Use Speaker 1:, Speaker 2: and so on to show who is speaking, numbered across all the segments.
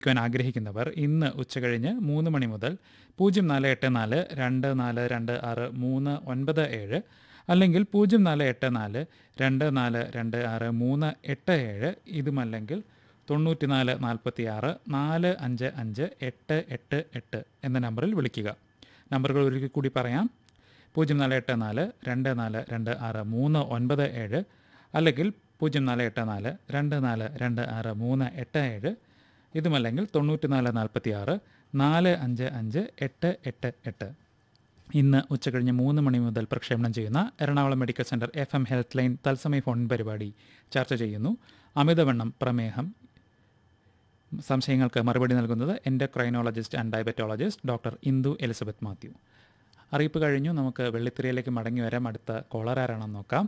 Speaker 1: ക്കുവാൻ ആഗ്രഹിക്കുന്നവർ ഇന്ന് ഉച്ചകഴിഞ്ഞ് മൂന്ന് മണി മുതൽ പൂജ്യം നാല് എട്ട് നാല് രണ്ട് നാല് രണ്ട് ആറ് മൂന്ന് ഒൻപത് ഏഴ് അല്ലെങ്കിൽ പൂജ്യം നാല് എട്ട് നാല് രണ്ട് നാല് രണ്ട് ആറ് മൂന്ന് എട്ട് ഏഴ് ഇതുമല്ലെങ്കിൽ തൊണ്ണൂറ്റിനാല് നാൽപ്പത്തി ആറ് നാല് അഞ്ച് അഞ്ച് എട്ട് എട്ട് എട്ട് എന്ന നമ്പറിൽ വിളിക്കുക നമ്പറുകൾ ഒരിക്കൽ കൂടി പറയാം പൂജ്യം നാല് എട്ട് നാല് രണ്ട് നാല് രണ്ട് ആറ് മൂന്ന് ഒൻപത് ഏഴ് അല്ലെങ്കിൽ പൂജ്യം നാല് എട്ട് നാല് രണ്ട് നാല് രണ്ട് ആറ് മൂന്ന് എട്ട് ഏഴ് ഇതുമല്ലെങ്കിൽ തൊണ്ണൂറ്റിനാല് നാൽപ്പത്തി ആറ് നാല് അഞ്ച് അഞ്ച് എട്ട് എട്ട് എട്ട് ഇന്ന് ഉച്ചകഴിഞ്ഞ് മൂന്ന് മണി മുതൽ പ്രക്ഷേപണം ചെയ്യുന്ന Ernakulam medical centre F M health line തത്സമയ ഫോൺ പരിപാടി ചർച്ച ചെയ്യുന്നു അമിതവണ്ണം പ്രമേഹം സംശയങ്ങൾക്ക് മറുപടി നൽകുന്നത് endocrinologist and diabetologist doctor Indu Elizabeth Mathew അറിയിപ്പ് കഴിഞ്ഞു നമുക്ക് വെള്ളിത്തിരയിലേക്ക് മടങ്ങി വരാം അടുത്ത കോളർ ആരാണെന്ന് നോക്കാം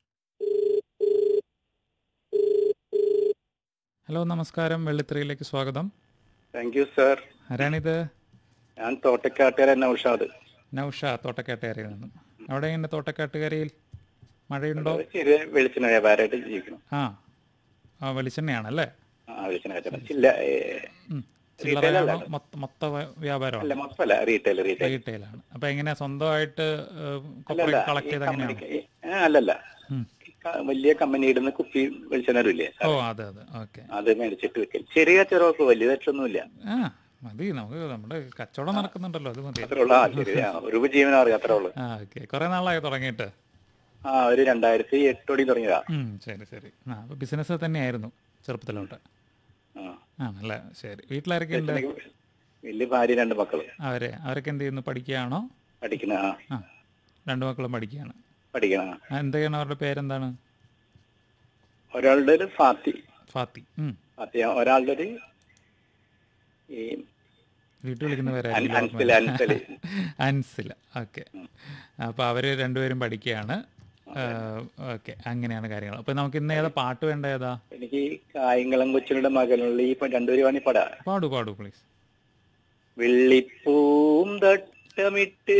Speaker 1: ഹലോ നമസ്കാരം വെള്ളിത്തിരയിലേക്ക് സ്വാഗതം
Speaker 2: താങ്ക് യു സർ
Speaker 1: ആരാണിത്
Speaker 2: ഞാൻ തോട്ടക്കാട്ടുകാരൻ നൌഷാദ്
Speaker 1: നൗഷ തോട്ടക്കാട്ടുകരയിൽ നിന്നും എവിടെയുണ്ട് തോട്ടക്കാട്ടുകരയിൽ മഴയുണ്ടോ
Speaker 2: ചെറിയ വെളിച്ചെണ്ണ വ്യാപാരമായിട്ട് ജീവിക്കണം
Speaker 1: ആ ആ വെളിച്ചെണ്ണയാണല്ലേ
Speaker 2: ആ വെളിച്ചെണ്ണ കച്ചവടം ചില്ല ഏ,
Speaker 1: ഉം.
Speaker 2: Retail
Speaker 1: ചില്ലറയാണോ
Speaker 2: അല്ല.
Speaker 1: മൊത്ത മൊത്ത വ്യ- വ്യാപാരമാണോ
Speaker 2: അല്ല മൊത്തമല്ല റീറ്റെയിൽ റീറ്റെയിൽ
Speaker 1: റീറ്റെയിലാണ് അപ്പൊ എങ്ങനെയാ സ്വന്തമായിട്ട്
Speaker 2: അല്ലല്ല
Speaker 1: കളക്ട്
Speaker 2: ഈ
Speaker 1: ചെയ്ത് അങ്ങനെയാണോ
Speaker 2: കമ്പനിക്ക് ഏ, അല്ലല്ല
Speaker 1: ഉം.
Speaker 2: ഈ ക- വലിയ കമ്പനി ഇടുന്ന കുപ്പി വെളിച്ചെണ്ണ ഇല്ലേ
Speaker 1: ഓ അതെ അതെ ഓക്കെ
Speaker 2: അത് മേടിച്ചിട്ട് വെക്കൽ ചെറിയ കച്ചവടമൊക്കെ വലിയതായിട്ടൊന്നുമില്ല
Speaker 1: ആ മതി നമുക്ക് നമ്മുടെ കച്ചവടം നടക്കുന്നുണ്ടല്ലോ അത് മതി
Speaker 2: അത്രേ ഉള്ളൂ ആ ശരി ആ ഒരു ജീവനം അറിയാം അത്രേ ഉള്ളൂ
Speaker 1: ആ ഓക്കെ കുറെ നാളായി തുടങ്ങിയിട്ട്
Speaker 2: ആ ഒരു രണ്ടായിരത്തി എട്ടോടി തുടങ്ങിയതാ
Speaker 1: ഉം, ശരി ശരി ആ അപ്പൊ ബിസിനസ് തന്നെയായിരുന്നു ചെറുപ്പത്തിലോട്ട്
Speaker 2: ആ
Speaker 1: ആണല്ലേ ശരി വീട്ടിലാരൊക്കെ ഉണ്ട്
Speaker 2: വെളിച്ചെണ്ണയ്ക്ക് വലിയ ഭാര്യ രണ്ട് മക്കള്
Speaker 1: അവരെ അവരൊക്കെ എന്ത് ചെയ്യുന്നു പഠിക്കുകയാണോ
Speaker 2: പഠിക്കുന്ന ആ
Speaker 1: ആ രണ്ട് മക്കളും പഠിക്കുകയാണ്
Speaker 2: പഠിക്കണം ആ.
Speaker 1: ആ, എന്തൊക്കെയാണ് അവരുടെ പേരെന്താണ്
Speaker 2: ഒരാളുടെ ഒരു ഫാത്തി
Speaker 1: ഫാത്തി ഉം.
Speaker 2: ഫാത്തി ഒരാളുടെ ഒരു ഈ
Speaker 1: വീട്ടിൽ വിളിക്കുന്ന
Speaker 2: അൻ-
Speaker 1: പേരായിരിക്കും
Speaker 2: അൻസല് അൻസല്
Speaker 1: അൻസില ഓക്കെ അപ്പോൾ അവർ രണ്ടുപേരും പഠിക്കുകയാണ് ഓക്കെ അങ്ങനെയാണ് കാര്യങ്ങൾ അപ്പോൾ നമുക്ക് ഇന്ന് ഏതാ പാട്ട് വേണ്ട ഏതാ
Speaker 2: എനിക്ക് ഈ കായംകുളം കൊച്ചിനുടെ മകനുള്ള ഈ പ- രണ്ടുപേരും വേണി പടാ
Speaker 1: പാടു പാടു പ്ലീസ്
Speaker 2: വെള്ളിപ്പൂം തട്ടമിട്ട്